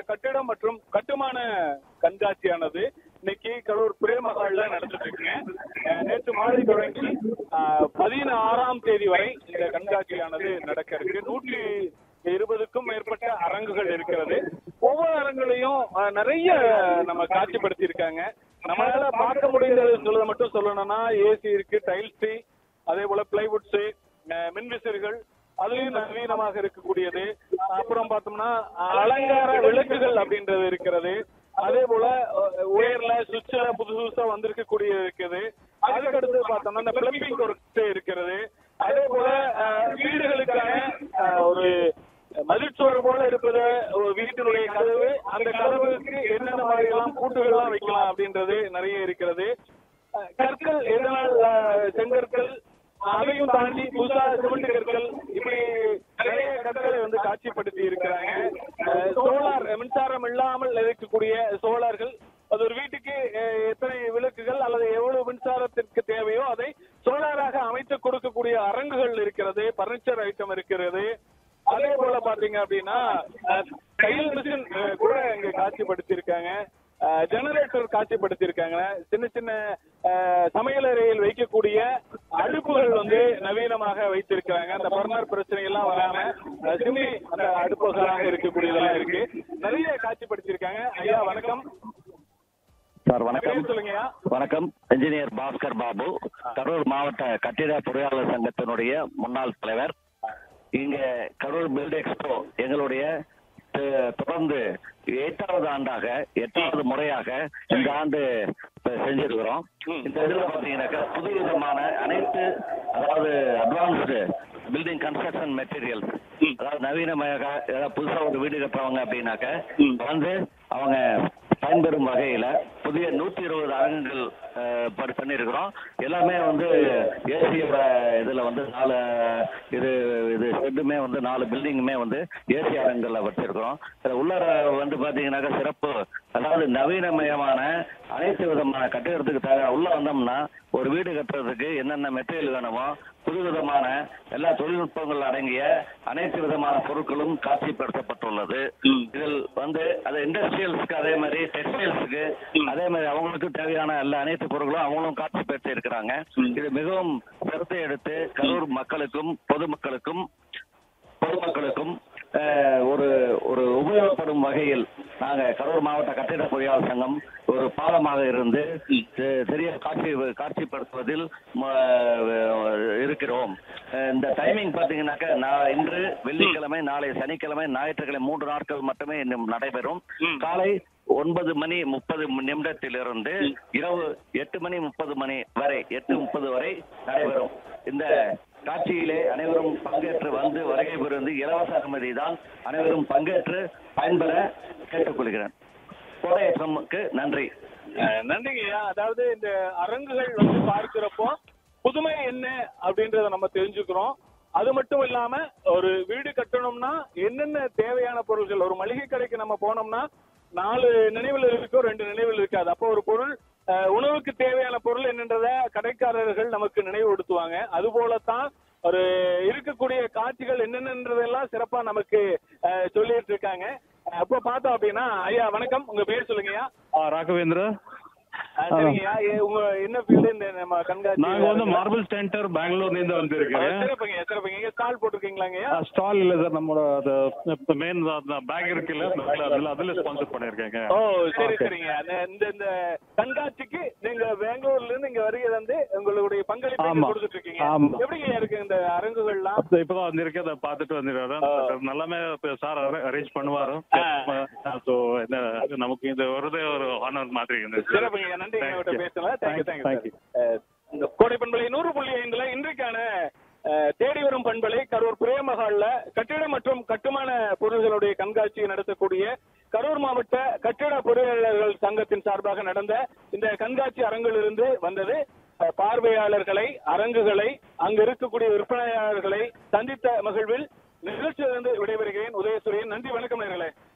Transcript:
கட்டிடம் மற்றும் கட்டுமான கண்காட்சியானது இன்னைக்கு கடலூர் பிரேமகால்ல நடந்துட்டு இருக்குங்க அஹ் நேற்று மாலை தொடங்கி அஹ், பதினாறாம் தேதி வரை இந்த கண்காட்சியானது நடக்க இருக்கு நூற்றி இருபதுக்கும் மேற்பட்ட அரங்குகள் இருக்கிறது ஒவ்வொரு அரங்குலையும் அஹ், நிறைய நம்ம காட்சிப்படுத்தி இருக்காங்க நம்மளால பார்க்க முடிந்தது சொல்றதை மட்டும் சொல்லணும்னா ஏசி இருக்கு டைல்ஸ் அதே போல பிளைவுட்ஸ் மின்விசிறிகள் அதுலயும் நவீனமாக இருக்கக்கூடியது அப்புறம் பார்த்தோம்னா அலங்கார விளக்குகள் அப்படின்றது இருக்கிறது அதே போல அஹ், உயர்ல சுவிட்ச்ல புதுசு புதுசா வந்திருக்கக்கூடிய இருக்குது அதுக்கு அடுத்து பார்த்தோம்னா இந்த பிளம்பிங் ஒர்க் இருக்கிறது அதே போல அஹ், வீடுகளுக்கான அஹ், ஒரு மதிச்சுவர் போல இருப்பது ஒரு வீட்டினுடைய கதவு அந்த கதவுக்கு என்னென்ன மாதிரி எல்லாம் பூட்டுகள் எல்லாம் வைக்கலாம் அப்படின்றது நிறைய இருக்கிறது அஹ், கற்கள் எதனால் அஹ், செங்கற்கள் அதையும் தாண்டி புதுசா சிமெண்ட் கற்கள் இப்படி நிறைய கற்களை வந்து காட்சிப்படுத்தி இருக்கிறாங்க சோலார் மின்சாரம் இல்லாமல் இருக்கக்கூடிய சோலார்கள் அது ஒரு வீட்டுக்கு அஹ், எத்தனை விளக்குகள் அல்லது எவ்வளவு மின்சாரத்திற்கு தேவையோ அதை சோலாராக அமைத்து கொடுக்கக்கூடிய அரங்குகள் இருக்கிறது பர்னிச்சர் ஐட்டம் இருக்கிறது அதே போல பாத்தீங்க அப்படின்னா அஹ், தையல் மிஷின் அஹ், கூட இங்க காட்சிப்படுத்தி இருக்காங்க ஜெனரேட்டர் காட்சிப்படுத்தி இருக்காங்க சின்ன சின்ன அஹ், சமையலறையில் வைக்கக்கூடிய அடுப்புகள் வந்து நவீனமாக வைத்திருக்கிறாங்க அந்த பர்னர் பிரச்சனை எல்லாம் வராம அஹ், சிம்னி அந்த அடுப்புகளாக இருக்கக்கூடியதெல்லாம் இருக்கு நிறைய காட்சிப்படுத்தி இருக்காங்க ஐயா வணக்கம் சார் வணக்கம் பேர் சொல்லுங்கய்யா வணக்கம் இன்ஜினியர் பாஸ்கர் பாபு கரூர் மாவட்ட கட்டிட பொறியாளர் சங்கத்தினுடைய முன்னாள் தலைவர் இங்க கரூர் பில்ட் எக்ஸ்போ எங்களுடைய அஹ், தொடர்ந்து எட்டாவது ஆண்டாக எட்டாவது முறையாக இந்த ஆண்டு இப்ப செஞ்சிருக்கிறோம் இந்த இதுல பாத்தீங்கன்னாக்கா புது விதமான அனைத்து அதாவது அட்வான்ஸ்டு பில்டிங் கன்ஸ்ட்ரக்ஷன் மெட்டீரியல்ஸ் அதாவது நவீனமாக ஏதாவது புதுசா ஒரு வீடு கட்டுறவங்க அப்படின்னாக்க வந்து அவங்க பயன்பெறும் வகையில புதிய நூத்தி இருபது அரங்குகள் அஹ், படி பண்ணியிருக்கிறோம் எல்லாமே வந்து ஏசியோட இதுல வந்து நாலு இது இது ரெண்டுமே வந்து நாலு பில்டிங்குமே வந்து ஏசி அரங்குகள்ல வச்சிருக்கிறோம் இதுல உள்ளார வந்து பாத்தீங்கன்னாக்கா சிறப்பு அதாவது நவீனமயமான அனைத்து விதமான கட்டிடத்துக்கு தேவை உள்ள வந்தோம்னா ஒரு வீடு கட்டுறதுக்கு என்னென்ன மெட்டீரியல் வேணுமோ புது விதமான எல்லா தொழில்நுட்பங்கள் அடங்கிய அனைத்து விதமான பொருட்களும் காட்சிப்படுத்தப்பட்டுள்ளது இதில் வந்து அது இண்டஸ்ட்ரியல்ஸ்க்கு அதே மாதிரி டெக்ஸ்டைல்ஸுக்கு அதே மாதிரி அவங்களுக்கு தேவையான எல்லா அனைத்து பொருட்களும் அவங்களும் காட்சிப்படுத்தி இருக்கிறாங்க இது மிகவும் கருத்தை எடுத்து கரூர் மக்களுக்கும் பொதுமக்களுக்கும் பொதுமக்களுக்கும் அஹ், ஒரு ஒரு உபயோகப்படும் வகையில் நாங்க கரூர் மாவட்ட கட்டிட பொறியாளர் சங்கம் ஒரு பாலமாக இருந்து செ- சரியா காட்சி காட்சிப்படுத்துவதில் ம- இருக்கிறோம் அஹ், இந்த டைமிங் பாத்தீங்கன்னாக்க நான் இன்று வெள்ளிக்கிழமை நாளை சனிக்கிழமை ஞாயிற்றுக்கிழமை மூன்று நாட்கள் மட்டுமே இன்னும் நடைபெறும் காலை ஒன்பது மணி முப்பது நிமிடத்திலிருந்து இரவு எட்டு மணி முப்பது மணி வரை எட்டு முப்பது வரை நடைபெறும் இந்த காட்சியிலே அனைவரும் பங்கேற்று வந்து வருகை புரிந்து இலவச அனுமதி தான் அனைவரும் பங்கேற்று பயன்பெற கேட்டுக்கொள்கிறேன் கோடையற்றமுக்கு நன்றி அஹ் நன்றிங்கய்யா அதாவது இந்த அரங்குகள் வந்து பார்க்கிறப்போ புதுமை என்ன அப்படின்றத நம்ம தெரிஞ்சுக்கிறோம் அது மட்டும் இல்லாம ஒரு வீடு கட்டணும்னா என்னென்ன தேவையான பொருட்கள் ஒரு மளிகை கடைக்கு நம்ம போனோம்னா நாலு நினைவில் இருக்கும் ரெண்டு நினைவில் இருக்காது அப்போ ஒரு பொருள் அஹ், உணவுக்கு தேவையான பொருள் என்னன்றத கடைக்காரர்கள் நமக்கு நினைவுபடுத்துவாங்க அது போலத்தான் ஒரு இருக்கக்கூடிய காட்சிகள் என்னென்னன்றதெல்லாம் சிறப்பா நமக்கு அஹ், சொல்லிட்டு இருக்காங்க அப்போ பார்த்தோம் அப்படின்னா ஐயா வணக்கம் உங்க பேர் சொல்லுங்கய்யா ஆ, ராகவேந்திர ஆ, சரிங்கய்யா ஏ- உங்க என்ன ஃபீல்டு இந்த நம்ம கண்காட்சி நாங்க வந்து மார்பிள் சென்டர் பெங்களூர்ல இருந்து ஆ, வந்திருக்கிறேன் சிறப்புங்க சிறப்புங்க இங்க ஸ்டால் போட்டிருக்கீங்களாங்கய்யா ஸ்டால் இல்ல சார் நம்மளோட அது மெயின் பேக் இருக்குல்ல அதுல அதுல ஸ்பான்சர் பண்ணிருக்கேங்க ஓ சரி Okay. சரிங்க அந்த- இந்த இந்த கண்காட்சிக்கு நீங்க பெங்களூர்ல இருந்து இங்க வருகை வந்து உங்களுடைய பங்களிப்பை இங்க ஆமா. கொடுத்துட்டு இருக்கீங்க ஆமா. எப்படிங்க இருக்கு இந்த அரங்குகள்லாம் அப்ப இப்பதான் வந்திருக்கேன் அதை பார்த்துட்டு வந்துருக்காரு நல்லாமே சார் அரேஞ்ச் பண்ணுவாரு ஆ. ஸோ என்ன நமக்கு இது வருதே ஒரு ஹானர் மாதிரி இருந்துச்சு சிறப்புங்க நன்றி Thank எங்கள்கிட்ட you. பேசல thank you Thank thank you you. Sir இந்த கோடை பண்பலை நூறு புள்ளி ஐந்துல இன்றைக்கான அஹ், தேடி வரும் பண்பலை கரூர் பிரேமஹால்ல கட்டிட மற்றும் கட்டுமான பொருள்களுடைய கண்காட்சியை நடத்தக்கூடிய கரூர் மாவட்ட கட்டிட பொறியாளர்கள் சங்கத்தின் சார்பாக நடந்த இந்த கண்காட்சி அரங்கிலிருந்து வந்தது அஹ், பார்வையாளர்களை அரங்குகளை அங்கு இருக்கக்கூடிய விற்பனையாளர்களை சந்தித்த மகிழ்வில் நிகழ்ச்சியிலிருந்து விடைபெறுகிறேன் உதயசூரியன் நன்றி வணக்கம் நேர்களே